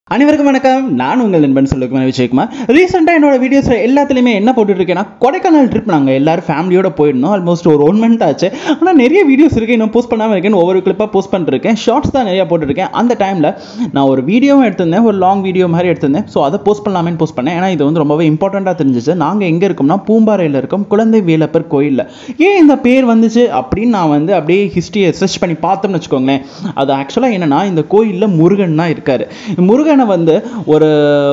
அனைவருக்கும் வணக்கம் நான் உங்கள் நண்பன் சொல்லுக்கு விஜயகுமார் ரீசெண்டாக என்னோட வீடியோஸ் எல்லாத்துலேயுமே என்ன போட்டுட்டு இருக்கேன்னா கொடைக்கானல் ட்ரிப் நாங்கள் எல்லாரும் ஃபேமிலியோட போயிருந்தோம் ஆல்மோஸ்ட் ஒரு ஒன் மந்த் ஆச்சு ஆனால் நிறைய வீடியோஸ் இருக்கு இன்னும் போஸ்ட் பண்ணாமல் இருக்கேன் ஒவ்வொரு கிளிப்பாக போஸ்ட் பண்ணிருக்கேன் ஷார்ட்ஸ் தான் நிறைய போட்டுருக்கேன் அந்த டைமில் நான் ஒரு வீடியோவும் எடுத்திருந்தேன் ஒரு லாங் வீடியோ மாதிரி எடுத்திருந்தேன் ஸோ அதை போஸ்ட் பண்ணலாமேன்னு போஸ்ட் பண்ணேன் ஏன்னா இது வந்து ரொம்பவே இம்பார்ட்டண்ட்டாக தெரிஞ்சிச்சு நாங்கள் எங்கே இருக்கோம்னா பூம்பாறையில் இருக்கோம் குழந்தை வேலப்பர் கோயிலில் ஏன் இந்த பேர் வந்துச்சு அப்படின்னு நான் வந்து அப்படியே ஹிஸ்ட்ரியை சர்ச் பண்ணி பார்த்தோம்னு வச்சுக்கோங்களேன் அது ஆக்சுவலாக என்னன்னா இந்த கோயிலில் முருகன் தான் இருக்காரு முருகனை வந்து ஒரு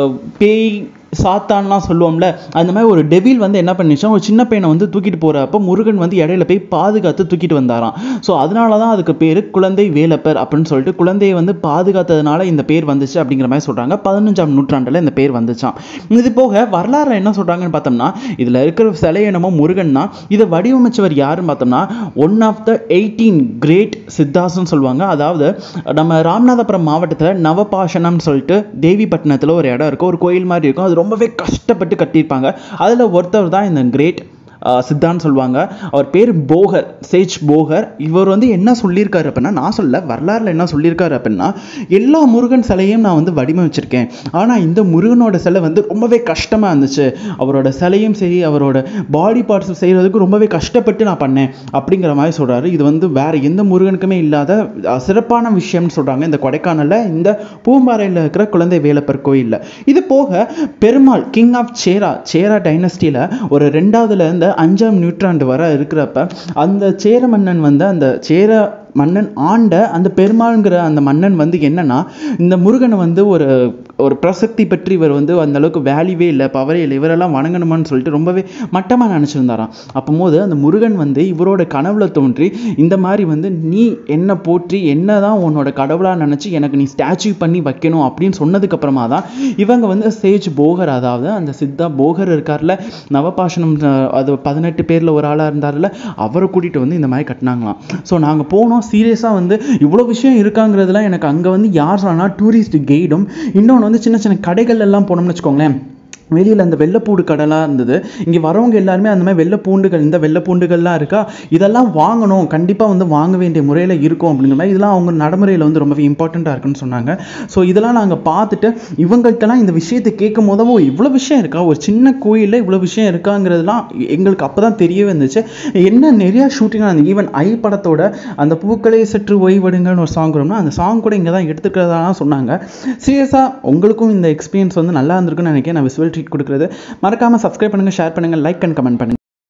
பேய் சாத்தான்லாம் சொல்லுவோம்ல அந்த மாதிரி ஒரு டெவில் வந்து என்ன பண்ணிச்சோம் ஒரு சின்ன பையனை வந்து தூக்கிட்டு போகிறப்ப முருகன் வந்து இடையில போய் பாதுகாத்து தூக்கிட்டு வந்தாராம் ஸோ அதனால தான் அதுக்கு பேர் குழந்தை வேலப்பர் அப்படின்னு சொல்லிட்டு குழந்தையை வந்து பாதுகாத்ததுனால இந்த பேர் வந்துச்சு அப்படிங்கிற மாதிரி சொல்கிறாங்க பதினஞ்சாம் நூற்றாண்டில் இந்த பேர் வந்துச்சாம் இது போக வரலாறுல என்ன சொல்கிறாங்கன்னு பார்த்தோம்னா இதில் இருக்கிற சிலை என்னமோ முருகன் தான் இதை வடிவமைச்சவர் யாருன்னு பார்த்தோம்னா one of the eighteen great சித்தாஸ்ன்னு சொல்லுவாங்க அதாவது நம்ம ராமநாதபுரம் மாவட்டத்தில் நவபாஷணம்னு சொல்லிட்டு தேவிப்பட்டினத்தில் ஒரு இடம் இருக்கும் ஒரு கோயில் மாதிரி இருக்கும் அது ரொம்பவே கஷ்டப்பட்டு கட்டியிருப்பாங்க அதில் ஒருத்தர் தான் இந்த கிரேட் சித்தான்னு சொல்லுவாங்க அவர் பேர் போகர் சேஜ் போகர் இவர் வந்து என்ன சொல்லியிருக்காரு அப்படின்னா நான் சொல்ல வரலாறுல என்ன சொல்லியிருக்காரு அப்படின்னா எல்லா முருகன் சிலையும் நான் வந்து வடிவமைச்சிருக்கேன் ஆனால் இந்த முருகனோட சிலை வந்து ரொம்பவே கஷ்டமாக இருந்துச்சு அவரோட சிலையும் சரி அவரோட பாடி பார்ட்ஸ் செய்கிறதுக்கு ரொம்பவே கஷ்டப்பட்டு நான் பண்ணேன் அப்படிங்கிற மாதிரி சொல்கிறாரு இது வந்து வேற எந்த முருகனுக்குமே இல்லாத அஹ், சிறப்பான விஷயம்னு சொல்கிறாங்க இந்த கொடைக்கானலில் இந்த பூம்பாறையில் இருக்கிற குழந்தை வேலப்பர் கோயிலில் இது போக பெருமாள் கிங் ஆஃப் சேரா சேரா டைனஸ்டியில் ஒரு ரெண்டாவதுல இருந்து அஞ்சாம் நூற்றாண்டு வரை இருக்கிறப்ப அந்த சேர மன்னன் வந்து அந்த சேர மன்னன் ஆண்ட அந்த பெருமாள்ங்கிற அந்த மன்னன் வந்து என்னன்னா இந்த முருகனை வந்து ஒரு ஒரு பிரசக்தி பற்றி இவர் வந்து அந்த அளவுக்கு வேல்யூவே இல்லை பவரே இல்லை இவரெல்லாம் வணங்கணுமான்னு சொல்லிட்டு ரொம்பவே மட்டமாக நினச்சிருந்தாராம் அப்போது அந்த முருகன் வந்து இவரோட கனவுல தோன்றி இந்த மாதிரி வந்து நீ என்ன போற்றி என்ன தான் உன்னோட கடவுளாக நினச்சி எனக்கு நீ ஸ்டாச்சு பண்ணி வைக்கணும் அப்படின்னு சொன்னதுக்கு அப்புறமா தான் இவங்க வந்து சேஜ் போகர் அதாவது அந்த சித்தா போகர் இருக்கார்ல நவபாஷணம் அஹ், அது பதினெட்டு பேரில் ஒரு ஆளாக இருந்தார்ல அவரை கூட்டிகிட்டு வந்து இந்த மாதிரி கட்டினாங்களாம் ஸோ நாங்கள் போனோம் சீரியஸாக வந்து இவ்வளோ விஷயம் இருக்காங்கிறதுலாம் எனக்கு அங்கே வந்து யார் சொன்னா டூரிஸ்ட் கைடும் இன்னொன்று வந்து சின்ன சின்ன கடைகள் எல்லாம் போனோம்னு வச்சுக்கோங்களேன் வெளியில் அந்த வெள்ளைப்பூடு கடைலாம் இருந்தது இங்கே வரவங்க எல்லாருமே அந்த மாதிரி வெள்ளை பூண்டுகள் இந்த வெள்ளை பூண்டுகள்லாம் இருக்கா இதெல்லாம் வாங்கணும் கண்டிப்பாக வந்து வாங்க வேண்டிய முறையில் இருக்கும் அப்படிங்கிற மாதிரி இதெல்லாம் அவங்க நடைமுறையில் வந்து ரொம்பவே இம்பார்ட்டண்ட்டாக இருக்குன்னு சொன்னாங்க ஸோ இதெல்லாம் நாங்கள் பார்த்துட்டு இவங்கள்ட்டலாம் இந்த விஷயத்தை கேட்கும் போதோ இவ்வளோ விஷயம் இருக்கா ஒரு சின்ன கோயிலில் இவ்வளோ விஷயம் இருக்காங்கிறதுலாம் எங்களுக்கு அப்போ தான் தெரியவே இருந்துச்சு என்ன நிறையா ஷூட்டிங்காக இருந்தது ஈவன் ஐ படத்தோட அந்த பூக்களை சற்று ஓய்வெடுங்கன்னு ஒரு சாங் வரும்னா அந்த சாங் கூட இங்கே தான் எடுத்துக்கிறதா சொன்னாங்க சீரியஸாக உங்களுக்கும் இந்த எக்ஸ்பீரியன்ஸ் வந்து நல்லா இருந்திருக்குன்னு நினைக்கிறேன் நான் விசுவல் ட்ரீட் கொடுக்குறது மறக்காமல் சப்ஸ்கிரைப் பண்ணுங்கள் ஷேர் பண்ணுங்கள் லைக் அண்ட் கமெண்ட் பண்ணுங்கள்